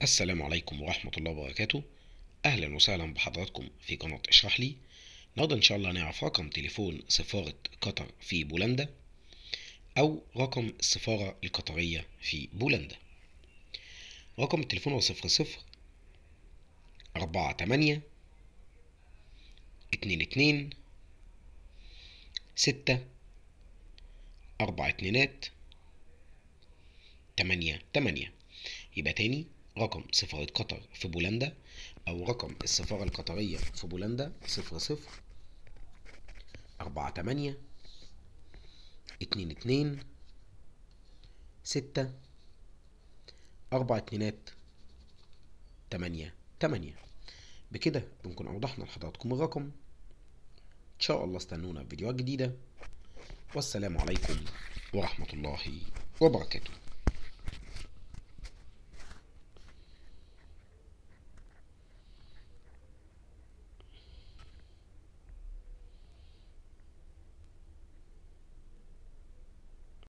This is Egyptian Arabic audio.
السلام عليكم ورحمة الله وبركاته أهلا وسهلا بحضراتكم في قناة اشرح لي النهاردة إن شاء الله نعرف رقم تليفون سفارة قطر في بولندا أو رقم السفارة القطرية في بولندا رقم التليفون هو صفر صفر أربعة تمانية اتنين اتنين ستة أربع اتنينات تمانية تمانية يبقى تاني رقم سفارة قطر في بولندا أو رقم السفارة القطرية في بولندا صفر صفر أربعة تمانية اتنين اتنين ستة أربع اتنينات تمانية تمانية بكده بنكون أوضحنا لحضراتكم الرقم إن شاء الله استنونا في فيديوهات جديدة والسلام عليكم ورحمة الله وبركاته